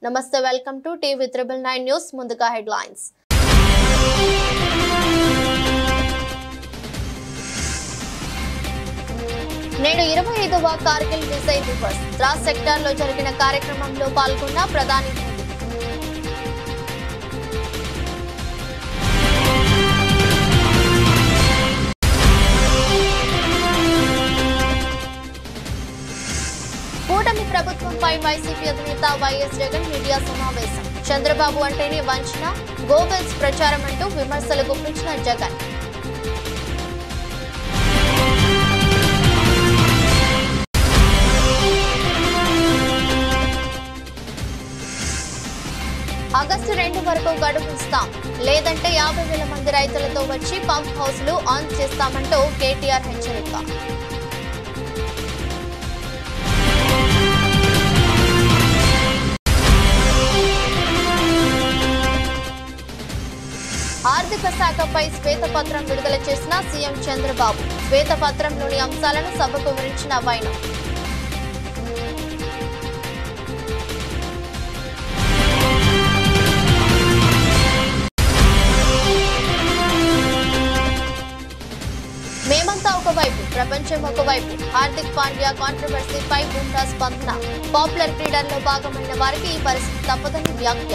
నమస్తే welcome to TV triple nine news ముందుగా headlines నేడు ఇరవై ఐదవ కార్గిల్ విజయ్ దివస్ ద్రాస్ సెక్టార్ లో జరిగిన కార్యక్రమంలో పాల్గొన్న ప్రధాని మోదీ కూటమి ప్రభుత్వంపై వైసీపీ అధినేత వైఎస్ జగన్ మీడియా సమావేశం చంద్రబాబు అంటేనే వంచన గోబెల్స్ ప్రచారం అంటూ విమర్శలు గుప్పించిన జగన్ ఆగస్టు రెండు వరకు గడువు ఇస్తాం లేదంటే యాభై వేల మంది రైతులతో వచ్చి పంప్ హౌస్లు ఆన్ చేస్తామంటూ కేటీఆర్ హెచ్చరిక ఆర్థిక శాఖపై శ్వేతపత్రం విడుదల చేసిన సీఎం చంద్రబాబు శ్వేతపత్రంలోని అంశాలను సభకు వివరించిన వైనం మేమంతా ఒకవైపు ప్రపంచం ఒకవైపు హార్దిక్ పాండ్యా కాంట్రవర్సీపై బుమ్రా స్పందన పాపులర్ క్రీడల్లో భాగమైన వారికి ఈ పరిస్థితి తప్పదని వ్యాఖ్య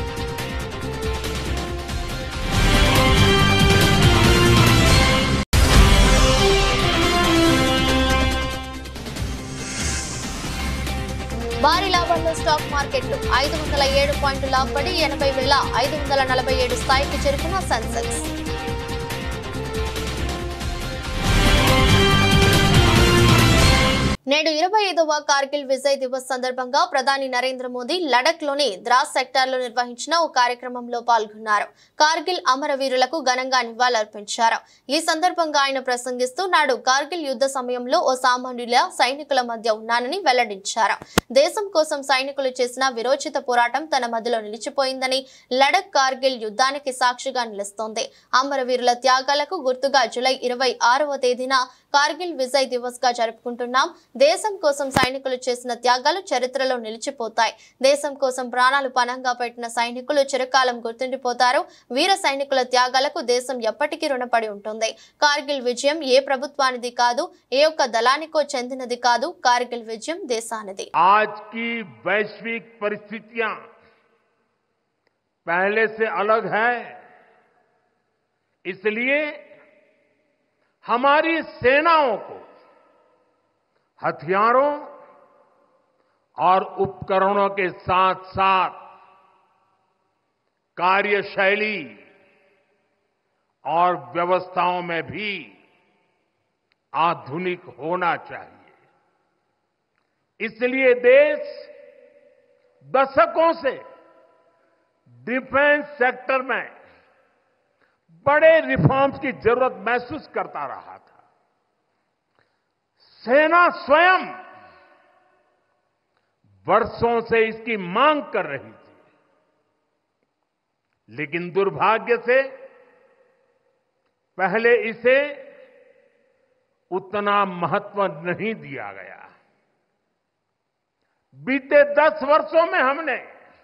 భారీ లాభాల్లో స్టాక్ మార్కెట్లు ఐదు వందల ఏడు పాయింట్లు లాభపడి ఎనభై వేల ఐదు వందల నలభై ఏడు స్థాయికి చేరుకున్న సెన్సెక్స్ నేడు ఇరవై ఐదవ కార్గిల్ విజయ్ దివస్ సందర్భంగా ప్రధాని నరేంద్ర మోదీ లడక్ లోని ద్రాస్ సెక్టార్ లో నిర్వహించిన ఓ కార్యక్రమంలో పాల్గొన్నారు కార్గిల్ అమరవీరులకు ఘనంగా నివాళులర్పించారు ఈ సందర్భంగా ఆయన ప్రసంగిస్తూ నాడు కార్గిల్ యుద్ధ సమయంలో ఓ సామాన్యుల సైనికుల మధ్య ఉన్నానని వెల్లడించారు దేశం కోసం సైనికులు చేసిన విరోచిత పోరాటం తన మధ్యలో నిలిచిపోయిందని లడక్ కార్గిల్ యుద్ధానికి సాక్షిగా నిలుస్తోంది అమరవీరుల త్యాగాలకు గుర్తుగా జూలై ఇరవై ఆరవ తేదీన కార్గిల్ విజయ్ దివస్ గా జరుపుకుంటున్నాం దేశం కోసం సైనికులు చేసిన త్యాగాలు చరిత్రలో నిలిచిపోతాయి దేశం కోసం ప్రాణాలు పణంగా పెట్టిన సైనికులు చిరకాలం గుర్తుండిపోతారు వీర సైనికుల త్యాగాలకు దేశం ఎప్పటికీ రుణపడి ఉంటుంది కార్గిల్ విజయం ఏ ప్రభుత్వానిది కాదు ఏ ఒక్క దళానికో చెందినది కాదు కార్గిల్ విజయం దేశానిది आज की वैश्विक परिस्थितियां पहले से अलग है इसलिए हमारी सेनाओं को हथियारों और उपकरणों के साथ साथ कार्यशैली और व्यवस्थाओं में भी आधुनिक होना चाहिए इसलिए देश दशकों से डिफेंस सेक्टर में बड़े रिफॉर्म्स की जरूरत महसूस करता रहा था सेना स्वयं वर्षों से इसकी मांग कर रही थी लेकिन दुर्भाग्य से पहले इसे उतना महत्व नहीं दिया गया बीते दस वर्षों में हमने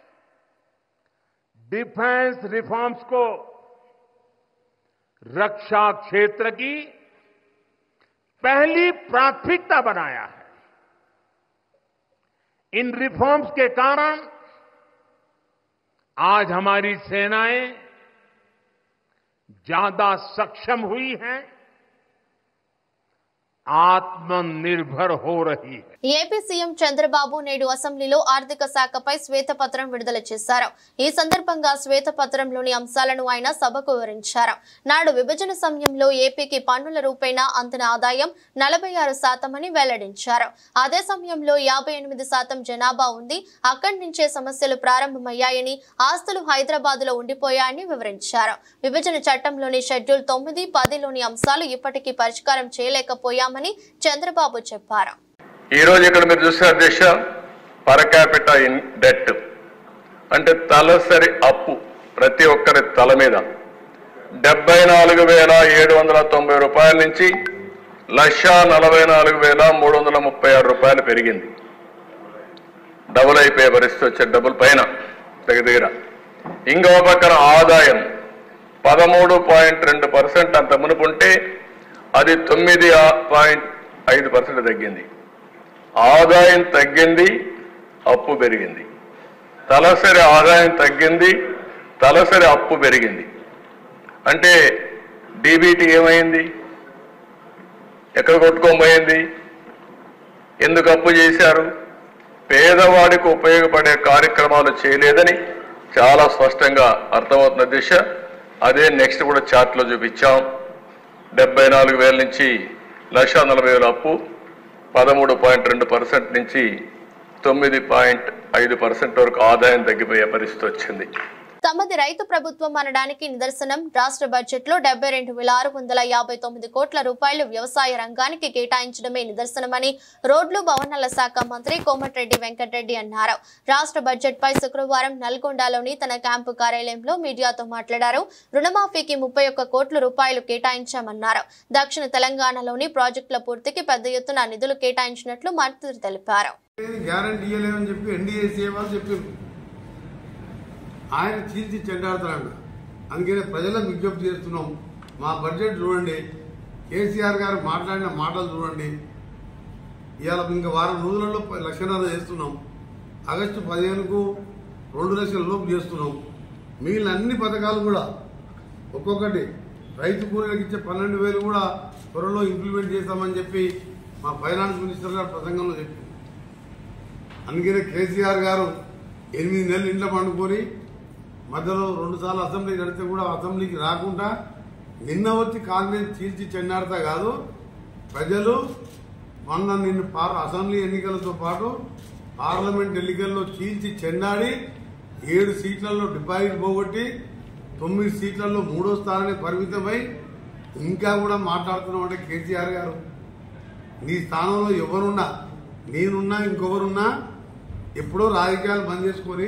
डिफेंस रिफॉर्म्स को रक्षा क्षेत्र की पहली प्राथमिकता बनाया है इन रिफॉर्म्स के कारण आज हमारी सेनाएं ज्यादा सक्षम हुई हैं आत्मनिर्भर हो रही है ఏపీ సీఎం చంద్రబాబు నేడు అసెంబ్లీలో ఆర్థిక శాఖపై శ్వేతపత్రం విడుదల చేశారు ఈ సందర్భంగా శ్వేతపత్రంలోని అంశాలను ఆయన సభకు వివరించారు నాడు విభజన సమయంలో ఏపీకి పన్నుల రూపేణా అందిన ఆదాయం నలభై ఆరు శాతమని వెల్లడించారు అదే సమయంలో యాభై ఎనిమిది శాతం జనాభా ఉంది అక్కడి నుంచే సమస్యలు ప్రారంభమయ్యాయని ఆస్తులు హైదరాబాద్ లో ఉండిపోయాయని వివరించారు విభజన చట్టంలోని షెడ్యూల్ తొమ్మిది పదిలోని అంశాలు ఇప్పటికీ పరిష్కారం చేయలేకపోయామని చంద్రబాబు చెప్పారు ఈ రోజు ఇక్కడ మీరు చూసే అధ్యక్ష పర్ క్యాపిటల్ ఇన్ డెట్ అంటే తలసరి అప్పు ప్రతి ఒక్కరి తల మీద డెబ్బై నాలుగు వేల ఏడు వందల తొంభై రూపాయల నుంచి లక్ష నలభై నాలుగు వేల మూడు వందల ముప్పై ఆరు రూపాయలు పెరిగింది డబుల్ అయిపోయే పరిస్థితి వచ్చే డబుల్ పైన దగ్గర దగ్గర ఇంకో పక్కన ఆదాయం పదమూడు పాయింట్ రెండు పర్సెంట్ అంత మునుపుంటే అది తొమ్మిది పాయింట్ ఐదు పర్సెంట్ తగ్గింది ఆదాయం తగ్గింది అప్పు పెరిగింది తలసరి ఆదాయం తగ్గింది తలసరి అప్పు పెరిగింది అంటే డీబీటీ ఏమైంది ఎక్కడ కొట్టుకోబోయింది ఎందుకు అప్పు చేశారు పేదవాడికి ఉపయోగపడే కార్యక్రమాలు చేయలేదని చాలా స్పష్టంగా అర్థమవుతున్న దిశ అదే నెక్స్ట్ కూడా చార్ట్లో చూపించాం డెబ్బై నాలుగు వేల నుంచి లక్ష నలభై వేల అప్పు పదమూడు పాయింట్ రెండు పర్సెంట్ నుంచి తొమ్మిది పాయింట్ ఐదు పర్సెంట్ వరకు ఆదాయం తగ్గిపోయే పరిస్థితి వచ్చింది తమది రైతు ప్రభుత్వం అనడానికి నిదర్శనం రాష్ట్ర బడ్జెట్ లో డెబ్బై రెండు వేల ఆరు వందల యాభై తొమ్మిది కోట్ల రూపాయలు వ్యవసాయ రంగానికి కేటాయించడమే నిదర్శనమని రోడ్లు భవనాల శాఖ మంత్రి కోమటిరెడ్డి వెంకటరెడ్డి అన్నారు రాష్ట్ర బడ్జెట్ పై శుక్రవారం నల్గొండలోని తన క్యాంపు కార్యాలయంలో మీడియాతో మాట్లాడారు రుణమాఫీకి ముప్పై ఒక్క కోట్ల రూపాయలు కేటాయించామన్నారు దక్షిణ తెలంగాణలోని ప్రాజెక్టుల పూర్తికి పెద్ద ఎత్తున నిధులు కేటాయించినట్లు మంత్రి తెలిపారు గ్యారంటీ ఇవ్వలేమని చెప్పి ఎన్డీఏసీ వాళ్ళు చెప్పారు ఆయన చీల్చి చెండాడుతున్నాడు అందుకనే ప్రజలకు విజ్ఞప్తి చేస్తున్నాం మా బడ్జెట్ చూడండి కేసీఆర్ గారు మాట్లాడిన మాటలు చూడండి ఇవాళ ఇంకా వారం రోజులలో ప- లక్షన్నర చేస్తున్నాం ఆగస్టు పదిహేనుకు రెండు లక్షల లోపు చేస్తున్నాం మిగిలిన అన్ని పథకాలు కూడా ఒక్కొక్కటి రైతు కూలీలకు ఇచ్చే పన్నెండు వేలు కూడా త్వరలో ఇంప్లిమెంట్ చేస్తామని చెప్పి మా ఫైనాన్స్ మినిస్టర్ గారు ప్రసంగంలో చెప్పింది అందుకనే కేసీఆర్ గారు ఎనిమిది నెలలు ఇంట్లో పండుకొని మధ్యలో రెండు సార్లు అసెంబ్లీ నడితే కూడా అసెంబ్లీకి రాకుండా నిన్న వచ్చి కాంగ్రెస్ చీల్చి చెన్నాడతా కాదు ప్రజలు మొన్న నిన్ను పార్ అసెంబ్లీ ఎన్నికలతో పాటు పార్లమెంట్ ఎన్నికల్లో చీల్చి చెన్నాడి ఏడు సీట్లలో డిపాజిట్ పోగొట్టి తొమ్మిది సీట్లలో మూడో స్థానానికి పరిమితమై ఇంకా కూడా మాట్లాడుతున్నాం అంటే కేసీఆర్ గారు నీ స్థానంలో ఎవరున్నా నేనున్నా ఇంకొకరున్నా ఎప్పుడో రాజకీయాలు బంద్ చేసుకొని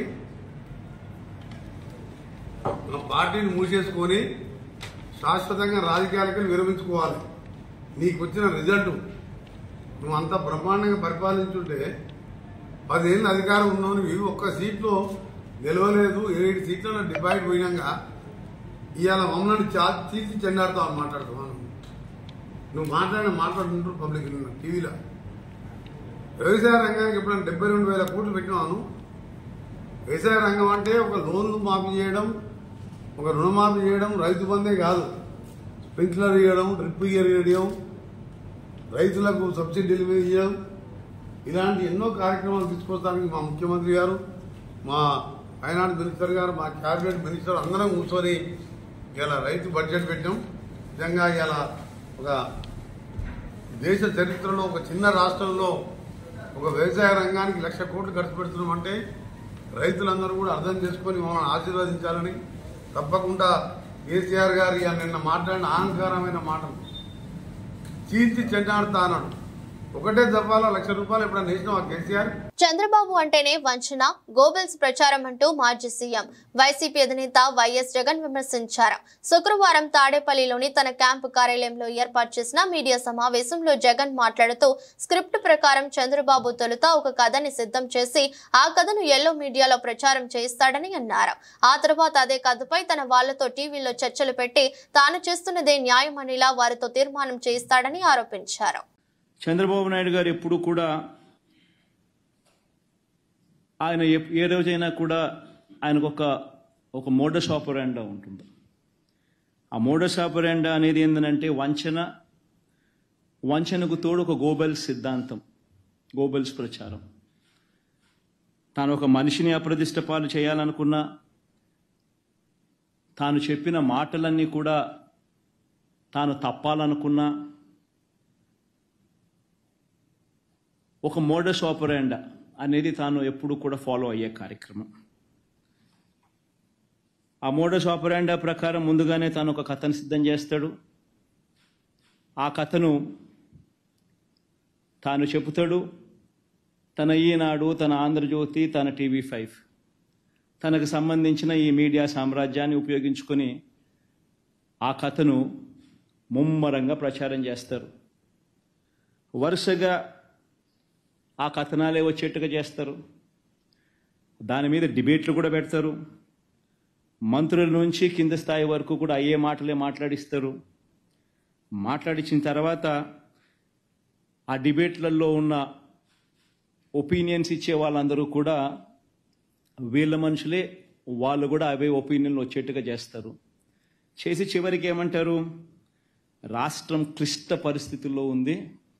మన పార్టీని మూసేసుకొని శాశ్వతంగా రాజకీయాలకు విరమించుకోవాలి నీకు వచ్చిన రిజల్ట్ నువ్వు అంత బ్రహ్మాండంగా పరిపాలించుంటే పదేళ్ళు అధికారం ఉన్నావు నువ్వు ఒక్క సీట్లో గెలవలేదు ఏడు సీట్లలో డిపాజిట్ పోయినాక ఇవాళ మమ్మల్ని చా తీసి చెండాడుతావు అని మాట్లాడుతున్నాను నువ్వు మాట్లాడిన మాట్లాడుతుంటారు పబ్లిక్ టీవీలో వ్యవసాయ రంగానికి ఎప్పుడైనా డెబ్బై రెండు వేల కోట్లు పెట్టినాను వ్యవసాయ రంగం అంటే ఒక లోన్లు మాఫీ చేయడం ఒక రుణమాఫీ చేయడం రైతు బందే కాదు స్ప్రింక్లర్ ఇవ్వడం డ్రిప్ ఇవ్వడం రైతులకు సబ్సిడీలు ఇవ్వడం ఇలాంటి ఎన్నో కార్యక్రమాలు తీసుకొస్తానికి మా ముఖ్యమంత్రి గారు మా ఫైనాన్స్ మినిస్టర్ గారు మా క్యాబినెట్ మినిస్టర్ అందరం కూర్చొని ఇలా రైతు బడ్జెట్ పెట్టాం నిజంగా ఇలా ఒక దేశ చరిత్రలో ఒక చిన్న రాష్ట్రంలో ఒక వ్యవసాయ రంగానికి లక్ష కోట్లు ఖర్చు పెడుతున్నామంటే రైతులందరూ కూడా అర్థం చేసుకొని మమ్మల్ని ఆశీర్వదించాలని తప్పకుండా కేసీఆర్ గారు ఇవాళ నిన్న మాట్లాడిన అహంకారమైన మాటలు చీల్చి చెండాడుతా అన్నాడు ఒకటే దఫాలో లక్ష రూపాయలు ఎప్పుడైనా వేసినావా కేసీఆర్ చంద్రబాబు అంటేనే వంచన గోబెల్స్ ప్రచారం అంటూ మాజీ సీఎం వైసీపీ అధినేత వైఎస్ జగన్ విమర్శించారు శుక్రవారం తాడేపల్లిలోని తన క్యాంపు కార్యాలయంలో ఏర్పాటు చేసిన మీడియా సమావేశంలో జగన్ మాట్లాడుతూ స్క్రిప్ట్ ప్రకారం చంద్రబాబు తొలుత ఒక కథని సిద్ధం చేసి ఆ కథను ఎల్లో మీడియాలో ప్రచారం చేయిస్తాడని అన్నారు ఆ తర్వాత అదే కథపై తన వాళ్లతో టీవీలో చర్చలు పెట్టి తాను చేస్తున్నదే న్యాయమనిలా వారితో తీర్మానం చేయిస్తాడని ఆరోపించారు చంద్రబాబు నాయుడు గారు ఎప్పుడు కూడా ఆయన ఎప్- ఏ రోజైనా కూడా ఆయనకు ఒక ఒక మోడస్ ఆపరాండా ఉంటుంది ఆ మోడస్ ఆపరాండా అనేది ఏంటంటే వంచన వంచనకు తోడు ఒక గోబెల్స్ సిద్ధాంతం గోబెల్స్ ప్రచారం తాను ఒక మనిషిని అప్రదిష్ట పాలు చేయాలనుకున్నా తాను చెప్పిన మాటలన్నీ కూడా తాను తప్పాలనుకున్నా ఒక మోడస్ ఆపరాండా అనేది తాను ఎప్పుడు కూడా ఫాలో అయ్యే కార్యక్రమం ఆ మోడస్ ఆపరాండా ప్రకారం ముందుగానే తాను ఒక కథను సిద్ధం చేస్తాడు ఆ కథను తాను చెబుతాడు తన ఈనాడు తన ఆంధ్రజ్యోతి తన టీవీ ఫైవ్ తనకు సంబంధించిన ఈ మీడియా సామ్రాజ్యాన్ని ఉపయోగించుకొని ఆ కథను ముమ్మరంగా ప్రచారం చేస్తారు వరుసగా ఆ కథనాలే వచ్చేట్టుగా చేస్తారు దాని మీద డిబేట్లు కూడా పెడతారు మంత్రుల నుంచి కింద స్థాయి వరకు కూడా అయ్యే మాటలే మాట్లాడిస్తారు మాట్లాడించిన తర్వాత ఆ డిబేట్లలో ఉన్న ఒపీనియన్స్ ఇచ్చే వాళ్ళందరూ కూడా వీళ్ళ మనుషులే వాళ్ళు కూడా అవే ఒపీనియన్లు వచ్చేట్టుగా చేస్తారు చేసి చివరికి ఏమంటారు రాష్ట్రం క్లిష్ట పరిస్థితుల్లో ఉంది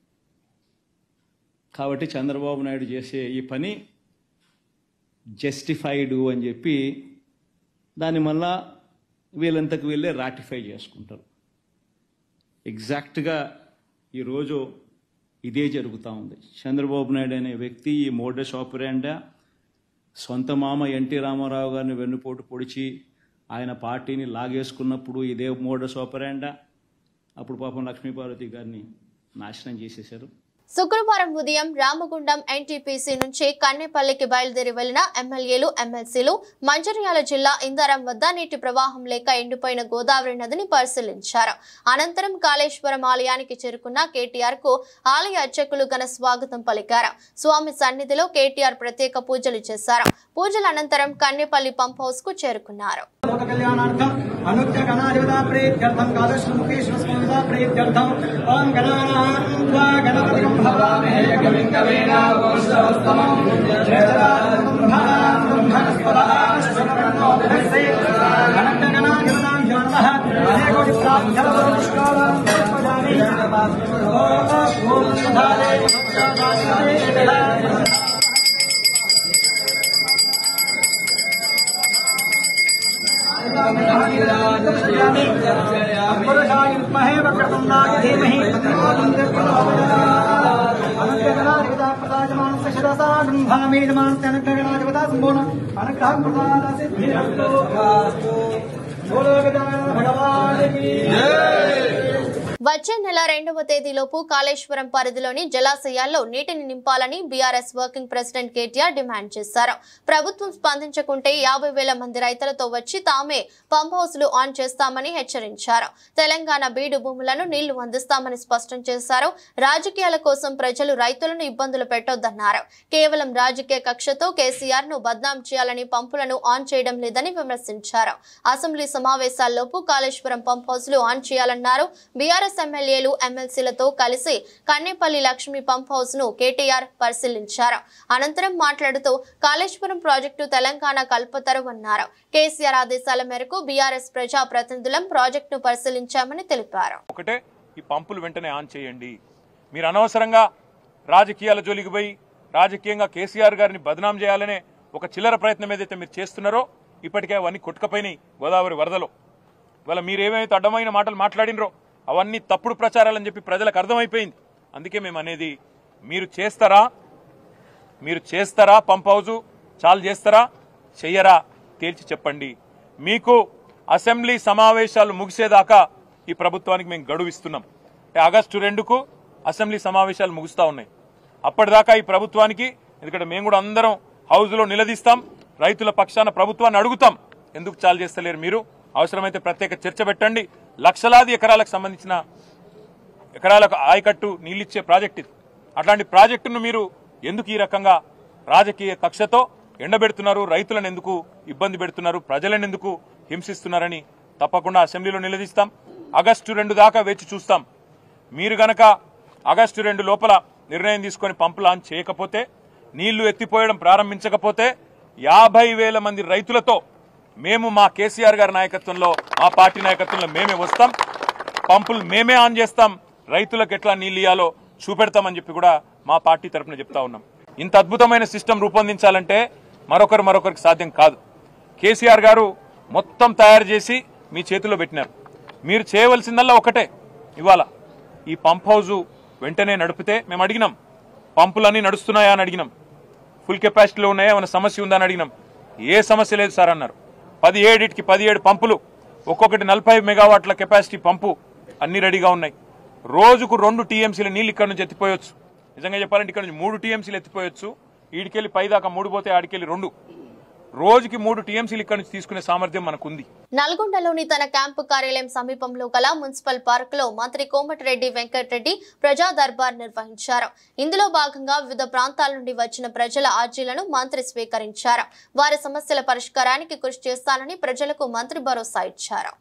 కాబట్టి చంద్రబాబు నాయుడు చేసే ఈ పని జస్టిఫైడ్ అని చెప్పి దాన్ని మళ్ళా వీళ్ళంతకు వీళ్ళే రాటిఫై చేసుకుంటారు ఎగ్జాక్ట్గా ఈరోజు ఇదే జరుగుతూ ఉంది చంద్రబాబు నాయుడు అనే వ్యక్తి ఈ మోడస్ ఆపరేండా సొంత మామ ఎన్టీ రామారావు గారిని వెన్నుపోటు పొడిచి ఆయన పార్టీని లాగేసుకున్నప్పుడు ఇదే మోడస్ ఆపరేండా అప్పుడు పాపం లక్ష్మీపార్వతి గారిని నాశనం చేసేశారు శుక్రవారం ఉదయం రామగుండం ఎన్టీపీసీ నుంచి కన్నెపల్లికి బయలుదేరి వెళ్లిన ఎమ్మెల్యేలు ఎమ్మెల్సీలు మంచిర్యాల జిల్లా ఇందారం వద్ద నీటి ప్రవాహం లేక ఎండిపోయిన గోదావరి నదిని పరిశీలించారు అనంతరం కాళేశ్వరం ఆలయానికి చేరుకున్న కేటీఆర్ కు ఆలయ అర్చకులు ఘన స్వాగతం పలికారు స్వామి సన్నిధిలో కేటీఆర్ ప్రత్యేక పూజలు చేశారు పూజల అనంతరం కన్నెపల్లి పంప్ హౌస్ కు చేరుకున్నారు లోక కళ్యాణార్థం అనుత్య గణాధిపత ప్రేత్యర్థం కాళేశ్వర స్వామిత ప్రేత్యర్థం ఓం గణానాం త్వా గణపతిం భవామహే కవిం కవేనా ఉపవిష్టవస్తమం జ్యేష్ఠరాజం బ్రహ్మణాం బ్రహ్మణస్పదాశ్చరణో విభక్సే అనంత గణాధిపతాం జానవః అనేకోటి ప్రార్థనోష్కారాం సమర్పయామి ఓం ఓం సుధాలే సుధాలే పురుషాయ విద్మహే వక్రతుండాయ ధీమహి వచ్చే నెల రెండవ తేదీలోపు కాళేశ్వరం పరిధిలోని జలాశయాల్లో నీటిని నింపాలని BRS working president KTR demand చేశారు ప్రభుత్వం స్పందించకుంటే యాభై వేల మంది రైతులతో వచ్చి తామే పంప్ హౌస్లు ఆన్ చేస్తామని హెచ్చరించారు తెలంగాణ బీడు భూములను నీళ్లు అందిస్తామని స్పష్టం చేశారు రాజకీయాల కోసం ప్రజలు రైతులను ఇబ్బందులు పెట్టొద్దన్నారు కేవలం రాజకీయ కక్షతో కేసీఆర్ ను బద్నాం చేయాలని పంపులను ఆన్ చేయడం లేదని విమర్శించారు అసెంబ్లీ సమావేశాల్లోపు కాళేశ్వరం పంప్ హౌస్లు ఆన్ చేయాలన్నారు బీఆర్ఎస్ ఎమ్మెల్యేలు ఎమ్మెల్సీలతో కలిసి కన్నేపల్లి లక్ష్మి పంప్ హౌస్ ను కేటీఆర్ పరిశీలించారు అనంతరం మాట్లాడుతూ కాళేశ్వరం ప్రాజెక్టు తెలంగాణ కల్పతరు అన్నారు కేసీఆర్ ఆదేశాల మేరకు బీఆర్ఎస్ ప్రజా ప్రతినిధులం ప్రాజెక్టును పరిశీలించామని తెలిపారు ఒకటే ఈ పంపులు వెంటనే ఆన్ చేయండి మీరు అనవసరంగా రాజకీయాల జోలికి పోయి రాజకీయంగా కేసీఆర్ గారిని బదనాం చేయాలనే ఒక చిల్లర ప్రయత్నం ఏదైతే మీరు చేస్తున్నారో ఇప్పటికే అవన్నీ కొట్టుకపోయినాయి గోదావరి వరదలో ఇవాళ మీరు ఏమైతే అడ్డమైన మాటలు మాట్లాడినరో అవన్నీ తప్పుడు ప్రచారాలని చెప్పి ప్రజలకు అర్థమైపోయింది అందుకే మేము అనేది మీరు చేస్తారా మీరు చేస్తారా పంప్ హౌజు చాలు చేస్తారా చెయ్యరా తేల్చి చెప్పండి మీకు అసెంబ్లీ సమావేశాలు ముగిసేదాకా ఈ ప్రభుత్వానికి మేము గడువు ఇస్తున్నాం అంటే ఆగస్టు రెండుకు అసెంబ్లీ సమావేశాలు ముగుస్తా ఉన్నాయి అప్పటిదాకా ఈ ప్రభుత్వానికి ఎందుకంటే మేము కూడా అందరం హౌజ్లో నిలదీస్తాం రైతుల పక్షాన ప్రభుత్వాన్ని అడుగుతాం ఎందుకు చాలు చేస్తలేరు మీరు అవసరమైతే ప్రత్యేక చర్చ పెట్టండి లక్షలాది ఎకరాలకు సంబంధించిన ఎకరాలకు ఆయకట్టు నీళ్ళిచ్చే ప్రాజెక్ట్ ఇది అట్లాంటి ప్రాజెక్టును మీరు ఎందుకు ఈ రకంగా రాజకీయ కక్షతో ఎండబెడుతున్నారు రైతులను ఎందుకు ఇబ్బంది పెడుతున్నారు ప్రజలను ఎందుకు హింసిస్తున్నారని తప్పకుండా అసెంబ్లీలో నిలదీస్తాం ఆగస్టు రెండు దాకా వేచి చూస్తాం మీరు గనక ఆగస్టు రెండు లోపల నిర్ణయం తీసుకొని పంపు లాంచ్ చేయకపోతే నీళ్లు ఎత్తిపోయడం ప్రారంభించకపోతే యాభై వేల మంది రైతులతో మేము మా కేసీఆర్ గారి నాయకత్వంలో మా పార్టీ నాయకత్వంలో మేమే వస్తాం పంపులు మేమే ఆన్ చేస్తాం రైతులకు ఎట్లా నీళ్ళు ఇయ్యాలో చూపెడతామని చెప్పి కూడా మా పార్టీ తరఫున చెప్తా ఉన్నాం ఇంత అద్భుతమైన సిస్టమ్ రూపొందించాలంటే మరొకరు మరొకరికి సాధ్యం కాదు కేసీఆర్ గారు మొత్తం తయారు చేసి మీ చేతిలో పెట్టినారు మీరు చేయవలసిందల్లా ఒకటే ఇవాళ ఈ పంప్ హౌజు వెంటనే నడిపితే మేము అడిగినాం పంపులన్నీ నడుస్తున్నాయా అని అడిగినాం ఫుల్ కెపాసిటీలో ఉన్నాయా ఏమైనా సమస్య ఉందా అని అడిగినాం ఏ సమస్య లేదు సార్ అన్నారు పది ఏడిటికి పదిహేడు పంపులు ఒక్కొక్కటి నలభై మెగావాట్ల కెపాసిటీ పంపు అన్ని రెడీగా ఉన్నాయి రోజుకు రెండు టీఎంసీల నీళ్ళు ఇక్కడ నుంచి ఎత్తిపోయొచ్చు నిజంగా చెప్పాలంటే ఇక్కడ నుంచి మూడు టీఎంసీలు ఎత్తిపోయొచ్చు ఈడికెళ్ళి పైదాకా మూడు పోతే ఆడికెళ్ళి రెండు రోజుకి మూడు టీఎంసీలు ఇక్కడి నుంచి తీసుకునే సామర్థ్యం మనకుంది నల్గొండలోని తన క్యాంపు కార్యాలయం సమీపంలో గల మున్సిపల్ పార్క్ లో మంత్రి కోమటిరెడ్డి వెంకటరెడ్డి ప్రజా దర్బార్ నిర్వహించారు ఇందులో భాగంగా వివిధ ప్రాంతాల నుండి వచ్చిన ప్రజల ఆర్జీలను మంత్రి స్వీకరించారు వారి సమస్యల పరిష్కారానికి కృషి చేస్తానని ప్రజలకు మంత్రి భరోసా ఇచ్చారు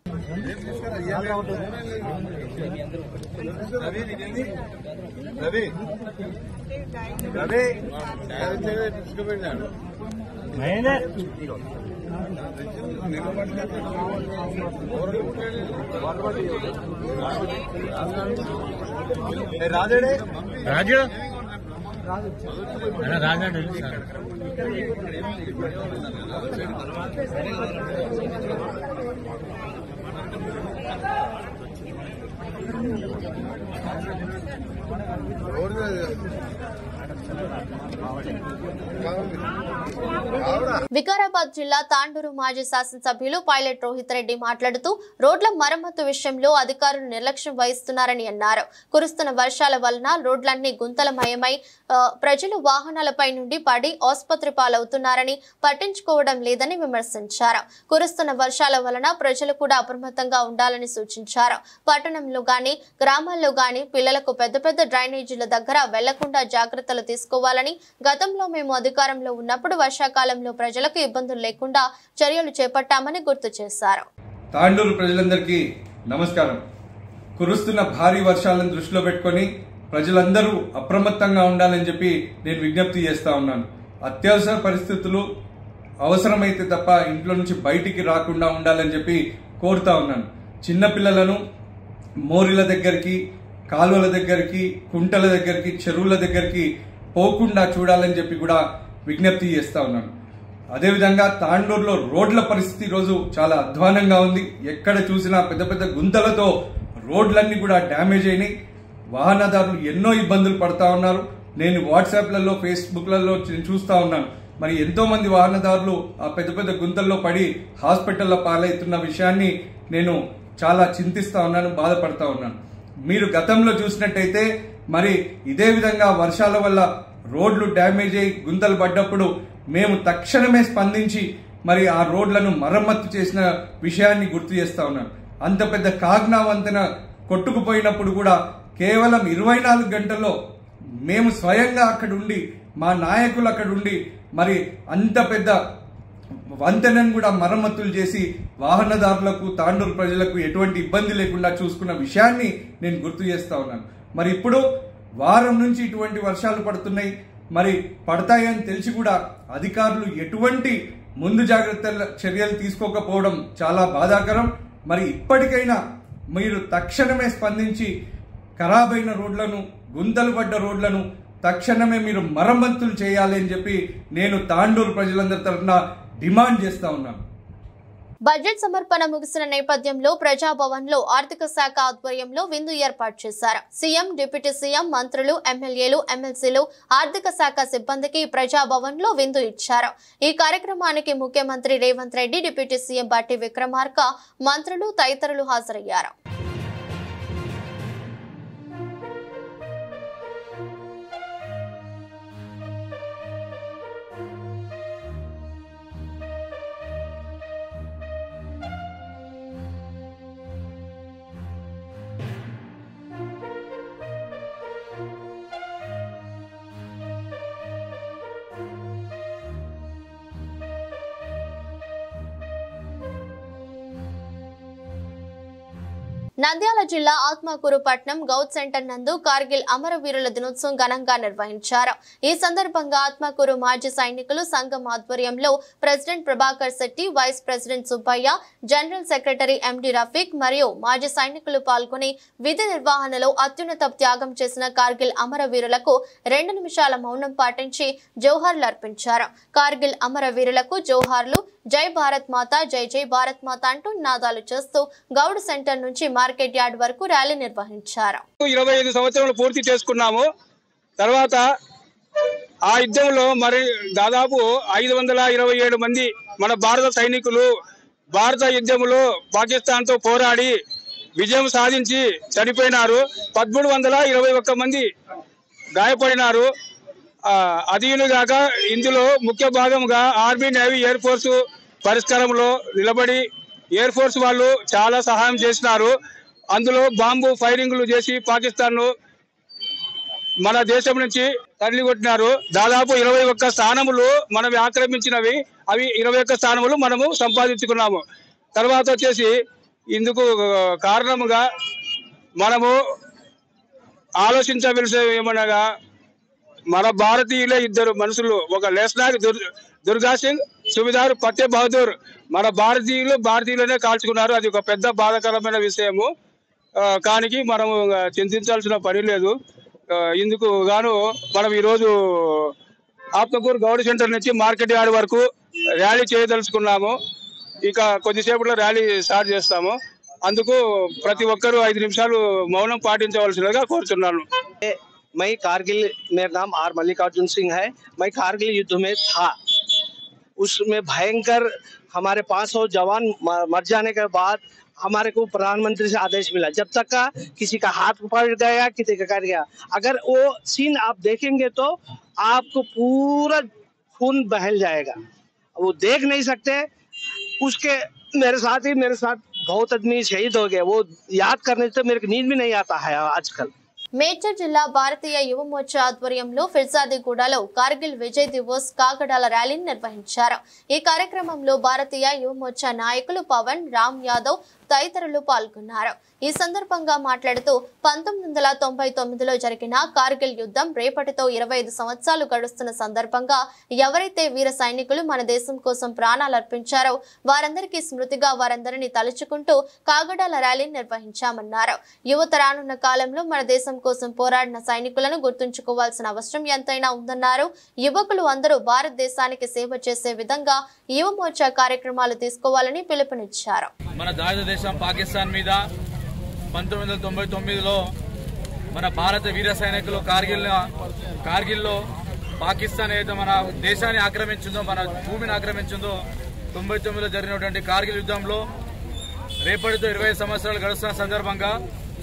వికారాబాద్ జిల్లా తాండూరు మాజీ శాసనసభ్యులు పైలట్ రోహిత్ రెడ్డి మాట్లాడుతూ రోడ్ల మరమ్మతు విషయంలో అధికారులు నిర్లక్ష్యం వహిస్తున్నారని అన్నారు కురుస్తున్న వర్షాల వలన రోడ్లన్నీ గుంతలమయమై ఆ, ప్రజలు వాహనాలపై నుండి పడి ఆసుపత్రి పాలవుతున్నారని పట్టించుకోవడం లేదని విమర్శించారు కురుస్తున్న వర్షాల వలన ప్రజలు కూడా అప్రమత్తంగా ఉండాలని సూచించారు పట్టణంలో గాని గ్రామాల్లో గాని పిల్లలకు పెద్ద పెద్ద డ్రైనేజీల దగ్గర వెళ్లకుండా జాగ్రత్తలు తీసుకోవాలని గతంలో మేము అధికారంలో ఉన్నప్పుడు వర్షాకాలంలో ప్రజలకు ఇబ్బందులు లేకుండా చర్యలు చేపట్టామని గుర్తు చేశారు తాండూరు ప్రజలందరికీ నమస్కారం కురుస్తున్న భారీ వర్షాలను దృష్టిలో పెట్టుకొని ప్రజలందరూ అప్రమత్తంగా ఉండాలని చెప్పి నేను విజ్ఞప్తి చేస్తా ఉన్నాను అత్యవసర పరిస్థితులు అవసరమైతే తప్ప ఇంట్లో నుంచి బయటికి రాకుండా ఉండాలని చెప్పి కోరుతా ఉన్నాను చిన్నపిల్లలను మోరిల దగ్గరికి కాలువల దగ్గరికి కుంటల దగ్గరికి చెరువుల దగ్గరికి పోకుండా చూడాలని చెప్పి కూడా విజ్ఞప్తి చేస్తా ఉన్నాను అదేవిధంగా తాండూరులో రోడ్ల పరిస్థితి ఈరోజు చాలా అధ్వానంగా ఉంది ఎక్కడ చూసినా పెద్ద పెద్ద గుంతలతో రోడ్లన్నీ కూడా డ్యామేజ్ అయినాయి వాహనదారులు ఎన్నో ఇబ్బందులు పడతా ఉన్నారు నేను వాట్సాప్లలో ఫేస్బుక్లలో చూ- చూస్తా ఉన్నాను మరి ఎంతో మంది వాహనదారులు ఆ పెద్ద పెద్ద గుంతల్లో పడి హాస్పిటల్లో పాలవుతున్న విషయాన్ని నేను చాలా చింతిస్తా ఉన్నాను బాధపడతా ఉన్నాను మీరు గతంలో చూసినట్టయితే మరి ఇదే విధంగా వర్షాల వల్ల రోడ్లు డ్యామేజ్ అయి గుంతలు పడ్డప్పుడు మేము తక్షణమే స్పందించి మరి ఆ రోడ్లను మరమ్మతు చేసిన విషయాన్ని గుర్తు చేస్తా ఉన్నాను అంత పెద్ద కాగ్నా వంతెన కొట్టుకుపోయినప్పుడు కూడా కేవలం ఇరవై నాలుగు గంటల్లో మేము స్వయంగా అక్కడ ఉండి మా నాయకులు అక్కడ ఉండి మరి అంత పెద్ద వంతెనను కూడా మరమ్మతులు చేసి వాహనదారులకు తాండూరు ప్రజలకు ఎటువంటి ఇబ్బంది లేకుండా చూసుకున్న విషయాన్ని నేను గుర్తు చేస్తా ఉన్నాను మరి ఇప్పుడు వారం నుంచి ఇటువంటి వర్షాలు పడుతున్నాయి మరి పడతాయని తెలిసి కూడా అధికారులు ఎటువంటి ముందు జాగ్రత్త చర్యలు తీసుకోకపోవడం చాలా బాధాకరం మరి ఇప్పటికైనా మీరు తక్షణమే స్పందించి ఖరాబైన రోడ్లను గుంతలు పడ్డ రోడ్లను తక్షణమే మీరు మరమ్మతులు చేయాలి అని చెప్పి నేను తాండూరు ప్రజలందరి తరఫున డిమాండ్ చేస్తా ఉన్నాను బడ్జెట్ సమర్పణ ముగిసిన నేపథ్యంలో ప్రజాభవన్ లో ఆర్థిక శాఖ ఆధ్వర్యంలో విందు ఏర్పాటు చేశారు సీఎం డిప్యూటీ సీఎం మంత్రులు ఎమ్మెల్యేలు ఎమ్మెల్సీలు ఆర్థిక శాఖ సిబ్బందికి ప్రజాభవన్ లో విందు ఇచ్చారు ఈ కార్యక్రమానికి ముఖ్యమంత్రి రేవంత్ రెడ్డి డిప్యూటీ సీఎం బట్టి విక్రమార్క మంత్రులు తదితరులు హాజరయ్యారు నంద్యాల జిల్లా ఆత్మకూరు పట్నం గౌత్ సెంటర్ నందు కార్గిల్ అమరవీరుల దినోత్సవం ఘనంగా నిర్వహించారు ఈ సందర్భంగా ఆత్మకూరు మాజీ సైనికులు సంఘం ఆధ్వర్యంలో president Prabhakar Shetty vice president Subbaiah general secretary MD Rafiq మరియు మాజీ సైనికులు పాల్గొని విధి నిర్వహణలో అత్యున్నత త్యాగం చేసిన కార్గిల్ అమరవీరులకు రెండు నిమిషాల మౌనం పాటించి జోహార్లు అర్పించారు కార్గిల్ అమరవీరులకు జోహార్లు జై భారత్ మాత జై జై భారత్ మాత అంటూ నినాదాలు చేస్తూ గౌడ్ సెంటర్ నుంచి మార్కెట్ యార్డ్ వరకు ర్యాలీ నిర్వహించారు ఇరవై ఐదు సంవత్సరాలు పూర్తి చేసుకున్నాము తర్వాత ఆ యుద్ధంలో మరి దాదాపు ఐదు వందల ఇరవై ఏడు మంది మన భారత సైనికులు భారత యుద్ధంలో పాకిస్తాన్ తో పోరాడి విజయం సాధించి చనిపోయినారు పదమూడు వందల ఇరవై ఒక్క మంది గాయపడినారు ఆ, అదీనుగాక ఇందులో ముఖ్య భాగంగా ఆర్మీ నేవీ ఎయిర్ ఫోర్స్ పరిష్కారంలో నిలబడి ఎయిర్ ఫోర్స్ వాళ్ళు చాలా సహాయం చేసినారు అందులో బాంబు ఫైరింగ్లు చేసి పాకిస్తాన్ మన దేశం నుంచి తరలి కొట్టినారు దాదాపు ఇరవై ఒక్క స్థానములు మనం ఆక్రమించినవి అవి ఇరవై ఒక్క స్థానములు మనము సంపాదించుకున్నాము తర్వాత వచ్చేసి ఇందుకు కారణముగా మనము ఆలోచించవలసి ఏమనగా మన భారతీయులే ఇద్దరు మనుషులు ఒక లెస్నాగ్ దుర్ దుర్గా సింగ్ సుబిదార్ పత్తే బహదూర్ మన భారతీయులు భారతీయులనే కాల్చుకున్నారు అది ఒక పెద్ద బాధాకరమైన విషయము ఆ, కానికి మనము ఆ, చింతించాల్సిన పని లేదు ఆ, ఇందుకు గాను మనం ఈరోజు ఆత్మకూరు గౌడ్ సెంటర్ నుంచి మార్కెట్ యార్డ్ వరకు ర్యాలీ చేయదలుచుకున్నాము ఇక కొద్దిసేపట్లో ర్యాలీ స్టార్ట్ చేస్తాము అందుకు ప్రతి ఒక్కరూ ఐదు నిమిషాలు మౌనం పాటించవలసిందిగా కోరుతున్నాను मैं कारगिल मेरा नाम आर मल्लिकार्जुन सिंह है मैं कारगिल युद्ध में था उसमें भयंकर हमारे 500 जवान म- मर जाने के बाद हमारे को प्रधानमंत्री से आदेश मिला जब तक का किसी का हाथ पड़ गया किसी का कर गया अगर वो सीन आप देखेंगे तो आपको पूरा खून बहल जाएगा वो देख नहीं सकते उसके मेरे साथ ही मेरे साथ बहुत आदमी शहीद हो गए वो याद करने से मेरे को नींद भी नहीं आता है आजकल మేడ్చల్ జిల్లా భారతీయ యువ మోర్చా ఆధ్వర్యంలో ఫిర్జాదిగూడలో కార్గిల్ విజయ్ దివస్ కాకడాల ర్యాలీని నిర్వహించారు ఈ కార్యక్రమంలో భారతీయ యువ మోర్చా నాయకులు పవన్ రామ్ యాదవ్ తదితరులు పాల్గొన్నారు ఈ సందర్భంగా మాట్లాడుతూ పంతొమ్మిది వందల తొంభై తొమ్మిదిలో జరిగిన కార్గిల్ యుద్ధం రేపటితో ఇరవై ఐదు సంవత్సరాలు గడుస్తున్న సందర్భంగా ఎవరైతే వీర సైనికులు మన దేశం కోసం ప్రాణాలు అర్పించారో వారందరికీ స్మృతిగా వారందరినీ తలుచుకుంటూ కాగడాల ర్యాలీని నిర్వహించామన్నారు యువత రానున్న కాలంలో మన దేశం కోసం పోరాడిన సైనికులను గుర్తుంచుకోవాల్సిన అవసరం ఎంతైనా ఉందన్నారు యువకులు అందరూ భారతదేశానికి సేవ చేసే విధంగా యువ మోర్చా కార్యక్రమాలు తీసుకోవాలని పిలుపునిచ్చారు మన దారిద దేశం పాకిస్తాన్ మీద పంతొమ్మిది వందల తొంభై తొమ్మిదిలో మన భారత వీర సైనికులు కార్గిల్ కార్గిల్లో పాకిస్తాన్ ఏదైతే మన దేశాన్ని ఆక్రమించిందో మన భూమిని ఆక్రమించిందో తొంభై తొమ్మిదిలో జరిగినటువంటి కార్గిల్ యుద్ధంలో రేపటితో ఇరవై సంవత్సరాలు గడుస్తున్న సందర్భంగా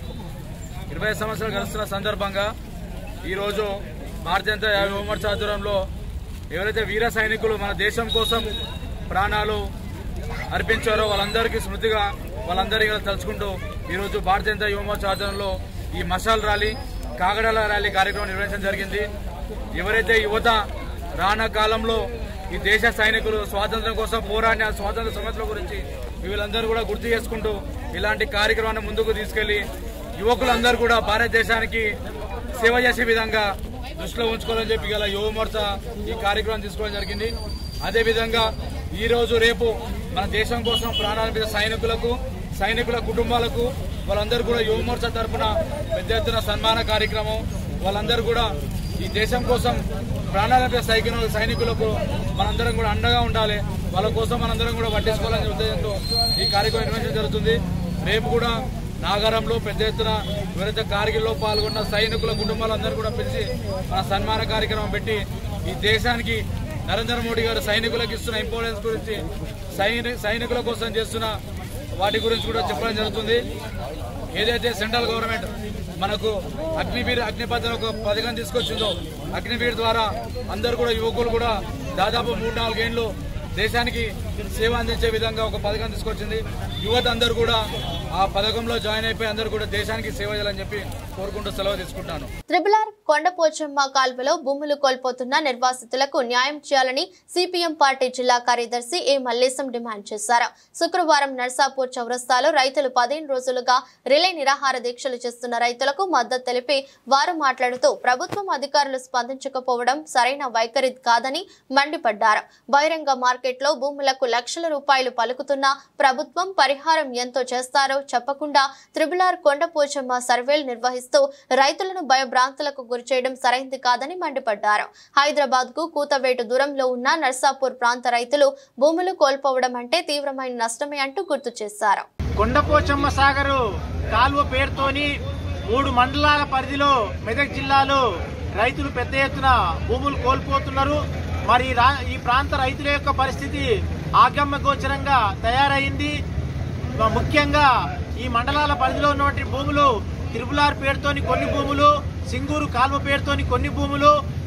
ఇరవై సంవత్సరాలు గడుస్తున్న సందర్భంగా ఈరోజు భారతీయ జనతా యువ మోర్చా ఆధ్వర్యంలో ఎవరైతే వీర సైనికులు మన దేశం కోసం ప్రాణాలు అర్పించారో వాళ్ళందరికీ స్మృతిగా వాళ్ళందరికీ తలుచుకుంటూ ఈరోజు భారతీయ జనతా యువ మోర్చా ఆధ్వర్యంలో ఈ మషాల్ ర్యాలీ కాగడాల ర్యాలీ కార్యక్రమం నిర్వహించడం జరిగింది ఎవరైతే యువత రానా కాలంలో ఈ దేశ సైనికులు స్వాతంత్రం కోసం పోరాడిన స్వాతంత్ర సమస్యల గురించి వీళ్ళందరూ కూడా గుర్తు చేసుకుంటూ ఇలాంటి కార్యక్రమాన్ని ముందుకు తీసుకెళ్లి యువకులందరూ కూడా భారతదేశానికి సేవ చేసే విధంగా దృష్టిలో ఉంచుకోవాలని చెప్పి గల యువ మోర్చా ఈ కార్యక్రమం తీసుకోవడం జరిగింది అదే విధంగా ఈ రోజు రేపు మన దేశం కోసం ప్రాణాల మీద సైనికులకు సైనికుల కుటుంబాలకు వాళ్ళందరూ కూడా యువ మోర్చా తరఫున పెద్ద ఎత్తున సన్మాన కార్యక్రమం వాళ్ళందరూ కూడా ఈ దేశం కోసం ప్రాణాల మీద సైకిల్ సైనికులకు మనందరం కూడా అండగా ఉండాలి వాళ్ళ కోసం మనందరం కూడా పట్టించుకోవాలనే ఉద్దేశంతో ఈ కార్యక్రమం నిర్వహించడం జరుగుతుంది రేపు కూడా నాగారంలో పెద్ద ఎత్తున ఎవరైతే కార్గిల్లో పాల్గొన్న సైనికుల కుటుంబాలందరూ కూడా పిలిచి మన సన్మాన కార్యక్రమం పెట్టి ఈ దేశానికి నరేంద్ర మోడీ గారు సైనికులకు ఇస్తున్న ఇంపార్టెన్స్ గురించి సైని సైనికుల కోసం చేస్తున్న వాటి గురించి కూడా చెప్పడం జరుగుతుంది ఏదైతే సెంట్రల్ గవర్నమెంట్ మనకు అగ్నివీర్ అగ్నిపథ్ ఒక పథకం తీసుకొచ్చిందో అగ్నివీర్ ద్వారా అందరూ కూడా యువకులు కూడా దాదాపు మూడు నాలుగేళ్లు దేశానికి సేవ అందించే విధంగా ఒక పథకం తీసుకొచ్చింది యువత అందరూ కూడా ఆ పథకంలో జాయిన్ అయిపోయి అందరూ కూడా దేశానికి సేవ చేయాలని చెప్పి కోరుకుంటూ సెలవు తీసుకుంటాను త్రిపుల్ ఆర్ కొండపోచమ్మ కాల్వలో భూములు కోల్పోతున్న నిర్వాసితులకు న్యాయం చేయాలని సిపిఎం పార్టీ జిల్లా కార్యదర్శి ఏ మల్లేశం డిమాండ్ చేశారు శుక్రవారం నర్సాపూర్ చౌరస్తాలో రైతులు పదిహేను రోజులుగా రిలే నిరాహార దీక్షలు చేస్తున్న రైతులకు మద్దతు తెలిపి వారు మాట్లాడుతూ ప్రభుత్వం అధికారులు స్పందించకపోవడం సరైన వైఖరి కాదని మండిపడ్డారు బహిరంగ మార్కెట్లో భూములకు లక్షల రూపాయలు పలుకుతున్న ప్రభుత్వం పరిహారం ఎంతో చేస్తారో చెప్పకుండా త్రిబుల్ ఆర్ కొండపోచమ్మ సర్వేలు నిర్వహిస్తూ రైతులను భయభ్రాంతులకు గురిచేయడం సరైంది కాదని మండిపడ్డారు హైదరాబాద్ కు కూతవేటు దూరంలో ఉన్న నర్సాపూర్ ప్రాంత రైతులు భూములు కోల్పోవడం అంటే తీవ్రమైన నష్టమే అంటూ గుర్తు చేశారు కొండపోచమ్మ సాగరు కాలువ పేరుతోని మూడు మండలాల పరిధిలో మెదక్ జిల్లాలో రైతులు పెద్ద ఎత్తున భూములు కోల్పోతున్నారు మరి ఈ రా- ఈ ప్రాంత రైతుల యొక్క పరిస్థితి ఆగమ్య గోచరంగా తయారైంది మ- ముఖ్యంగా ఈ మండలాల పరిధిలో ఉన్నటువంటి భూములు తిరుపులార్ పేరుతోని కొన్ని భూములు సింగూరు కాల్వ పేరుతోని కొన్ని భూములు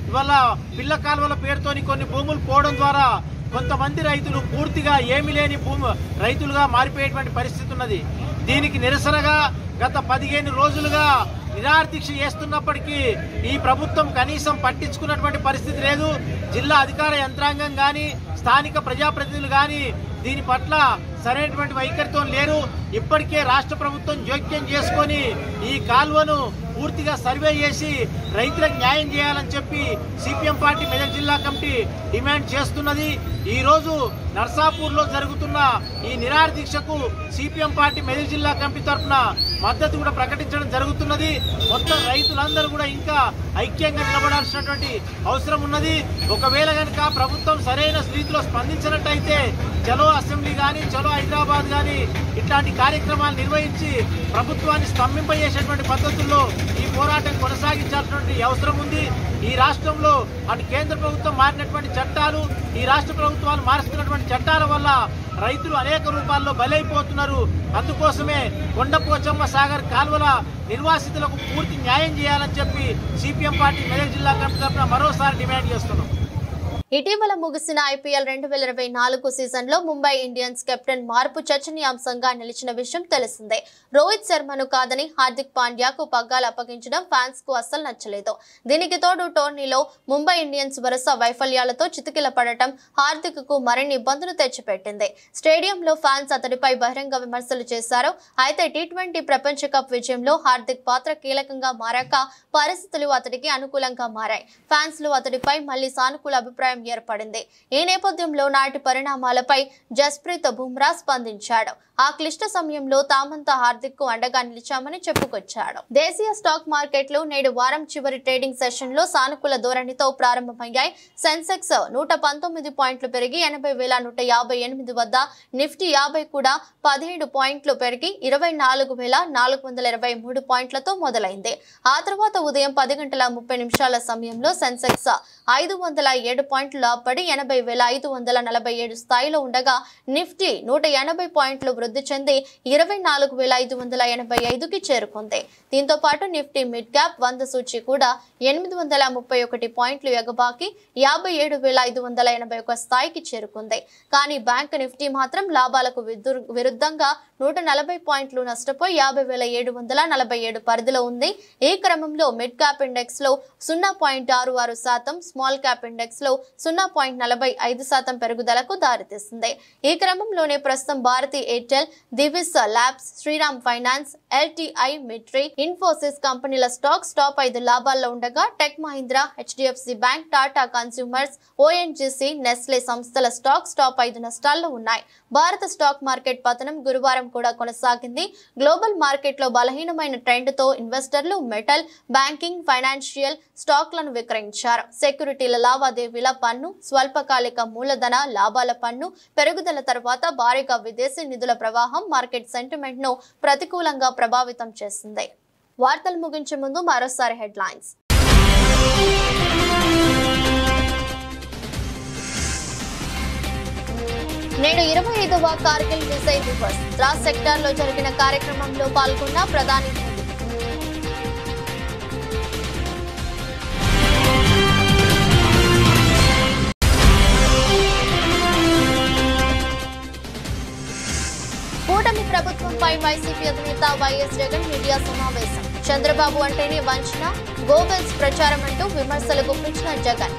ఇవాళ పిల్ల కాలువల పేరుతోని కొన్ని భూములు పోవడం ద్వారా కొంతమంది రైతులు పూర్తిగా ఏమీ లేని భూమి రైతులుగా మారిపోయేటువంటి పరిస్థితి ఉన్నది దీనికి నిరసనగా గత పదిహేను రోజులుగా నిరాదీక్ష చేస్తున్నప్పటికీ ఈ ప్రభుత్వం కనీసం పట్టించుకున్నటువంటి పరిస్థితి లేదు జిల్లా అధికార యంత్రాంగం గాని స్థానిక ప్రజాప్రతినిధులు గాని దీని పట్ల సరైనటువంటి వైఖరితో లేరు ఇప్పటికే రాష్ట్ర ప్రభుత్వం జోక్యం చేసుకొని ఈ కాల్వను పూర్తిగా సర్వే చేసి రైతులకు న్యాయం చేయాలని చెప్పి సిపిఎం పార్టీ మెదక్ జిల్లా కమిటీ డిమాండ్ చేస్తున్నది ఈ రోజు నర్సాపూర్ లో జరుగుతున్న ఈ నిరాహార దీక్షకు సిపిఎం పార్టీ మెదక్ జిల్లా కమిటీ తరఫున మద్దతు కూడా ప్రకటించడం జరుగుతున్నది మొత్తం రైతులందరూ కూడా ఇంకా ఐక్యంగా నిలబడాల్సినటువంటి అవసరం ఉన్నది ఒకవేళ కనుక ప్రభుత్వం సరైన రీతిలో స్పందించినట్టయితే చలో అసెంబ్లీ గాని చలో హైదరాబాద్ గాని ఇట్లాంటి కార్యక్రమాలు నిర్వహించి ప్రభుత్వాన్ని స్తంభింపజేసేటువంటి పద్ధతుల్లో ఈ పోరాటం కొనసాగించాల్సినటువంటి అవసరం ఉంది ఈ రాష్ట్రంలో అటు కేంద్ర ప్రభుత్వం మారినటువంటి చట్టాలు ఈ రాష్ట్ర ప్రభుత్వాలు మారుస్తున్నటువంటి చట్టాల వల్ల రైతులు అనేక రూపాల్లో బలైపోతున్నారు అందుకోసమే కొండపోచమ్మ సాగర్ కాల్వల నిర్వాసితులకు పూర్తి న్యాయం చేయాలని చెప్పి సిపిఎం పార్టీ మెదక్ జిల్లా కమిటీ తరఫున మరోసారి డిమాండ్ చేస్తున్నాం ఇటీవల ముగిసిన ఐపీఎల్ రెండు వేల ఇరవై నాలుగు సీజన్ లో ముంబై ఇండియన్స్ కెప్టెన్ మార్పు చర్చనీయాంశంగా నిలిచిన విషయం తెలిసిందే రోహిత్ శర్మను కాదని హార్దిక్ పాండ్యాకు పగ్గాలు అప్పగించడం ఫ్యాన్స్ కు అస్సలు నచ్చలేదు దీనికి తోడు టోర్నీలో ముంబై ఇండియన్స్ వరుస వైఫల్యాలతో చితికిల పడటం హార్దిక్ కు మరిన్ని ఇబ్బందులు తెచ్చిపెట్టింది స్టేడియంలో ఫ్యాన్స్ అతడిపై బహిరంగ విమర్శలు చేశారు అయితే టీ ట్వంటీ ప్రపంచ కప్ విజయంలో హార్దిక్ పాత్ర కీలకంగా మారాక పరిస్థితులు అతడికి అనుకూలంగా మారాయి ఫ్యాన్స్ లు అతడిపై మళ్లీ సానుకూల అభిప్రాయం ఏర్పడింది ఈ నేపథ్యంలో నాటి పరిణామాలపై జస్ప్రీత్ బుమ్రా స్పందించాడు ఆ క్లిష్ట సమయంలో తామంతా హార్దిక్ కు అండగా నిలిచామని చెప్పుకొచ్చాడు దేశీయ స్టాక్ మార్కెట్లు నేడు వారం చివరి ట్రేడింగ్ సెషన్ లో సానుకూల ధోరణితో ప్రారంభమయ్యాయి సెన్సెక్స్ నూట పంతొమ్మిది పాయింట్లు పెరిగి ఎనభై వేల నూట యాభై ఎనిమిది వద్ద నిఫ్టీ యాభై కూడా పదిహేడు పాయింట్లు పెరిగి ఇరవై నాలుగు వేల నాలుగు వందల ఇరవై మూడు పాయింట్లతో మొదలైంది ఆ తర్వాత ఉదయం పది గంటల ముప్పై నిమిషాల సమయంలో సెన్సెక్స్ ఐదు వందల ఏడు పాయింట్లు లాభపడి ఎనభై వేల ఐదు వందల నలభై ఏడు స్థాయిలో ఉండగా నిఫ్టీ నూట ఎనభై పాయింట్లు వృద్ధి చెంది ఇరవై నాలుగు వేల ఐదు వందల ఎనభై ఐదుకి చేరుకుంది దీంతో పాటు నిఫ్టీ మిడ్ క్యాప్ వంద సూచి కూడా ఎనిమిది వందల ముప్పై ఒకటి పాయింట్లు ఎగబాకి యాభై ఏడు వేల ఐదు వందల ఎనభై ఒక స్థాయికి చేరుకుంది కానీ బ్యాంక్ నిఫ్టీ మాత్రం లాభాలకు విద్దు- విరుద్ధంగా నూట నలభై పాయింట్లు నష్టపోయి యాభై వేల ఏడు వందల నలభై ఏడు పరిధిలో ఉంది ఈ క్రమంలో మిడ్ క్యాప్ ఇండెక్స్ లో సున్నా పాయింట్ ఆరు ఆరు శాతం స్మాల్ క్యాప్ ఇండెక్స్ లో సున్నా పాయింట్ నలభై ఐదు శాతం పెరుగుదలకు దారితీస్తుంది ఈ క్రమంలోనే ప్రస్తుతం Bharti Airtel Divis labs Shriram finance LTI Mindtree Infosys కంపెనీల స్టాక్స్ టాప్ ఐదు లాభాల్లో ఉండగా tech Mahindra HDFC bank Tata consumers ONGC Nestle సంస్థల స్టాక్స్ టాప్ ఐదు నష్టాల్లో ఉన్నాయి భారత స్టాక్ మార్కెట్ పతనం గురువారం కూడా కొనసాగింది గ్లోబల్ మార్కెట్ లో బలహీనమైన ట్రెండ్ తో ఇన్వెస్టర్లు మెటల్ బ్యాంకింగ్ ఫైనాన్షియల్ స్టాక్లను విక్రయించారు సెక్యూరిటీల లావాదేవీల పన్ను స్వల్పకాలిక మూలధన లాభాల పన్ను పెరుగుదల తర్వాత భారీగా విదేశీ నిధుల ప్రవాహం మార్కెట్ సెంటిమెంట్ ను ప్రతికూలంగా ప్రభావితం చేసింది వార్తలు ముగించే ముందు మరోసారి హెడ్లైన్స్ నేడు ఇరవై ఐదవ కార్గిల్ విజయ్ దివస్ ద్రాస్ సెక్టార్ లో జరిగిన కార్యక్రమంలో పాల్గొన్న ప్రధాని మోదీ కూటమి ప్రభుత్వంపై వైసీపీ అధినేత వైఎస్ జగన్ మీడియా సమావేశం చంద్రబాబు అంటేనే వంచన గోబెల్స్ ప్రచారం అంటూ విమర్శలు గుప్పించిన జగన్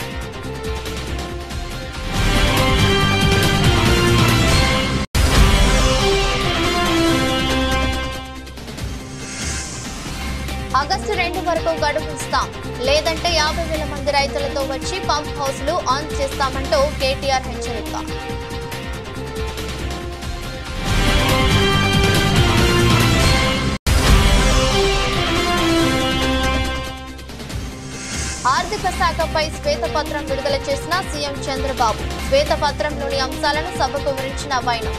ఆగస్టు రెండు వరకు గడువు ఇస్తాం లేదంటే యాభై వేల మంది రైతులతో వచ్చి పంప్ హౌస్లు ఆన్ చేస్తామంటూ కేటీఆర్ హెచ్చరిక ఆర్థిక శాఖపై శ్వేతపత్రం విడుదల చేసిన సీఎం చంద్రబాబు శ్వేతపత్రంలోని అంశాలను సభకు వివరించిన వైనం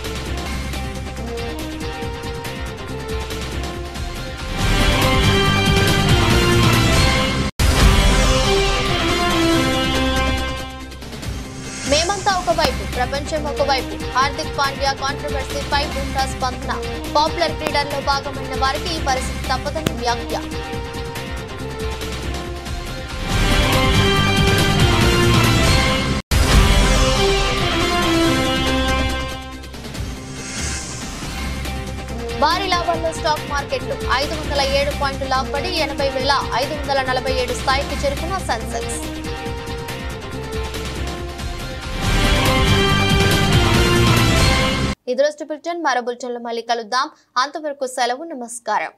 మేమంతా ఒకవైపు ప్రపంచం ఒకవైపు హార్దిక్ పాండ్యా కాంట్రవర్సీపై బుమ్రా స్పందన పాపులర్ క్రీడల్లో భాగమైన వారికి ఈ పరిస్థితి తప్పదని వ్యాఖ్య భారీ లాభాల్లో స్టాక్ మార్కెట్లు ఐదు వందల ఏడు పాయింట్లు లాభపడి ఎనభై వేల ఐదు వందల నలభై ఏడు స్థాయికి చేరుకున్న సెన్సెక్స్ ఇది రోజు బులెటిన్ మరో బులెటిన్లో మళ్ళీ కలుద్దాం అంతవరకు సెలవు నమస్కారం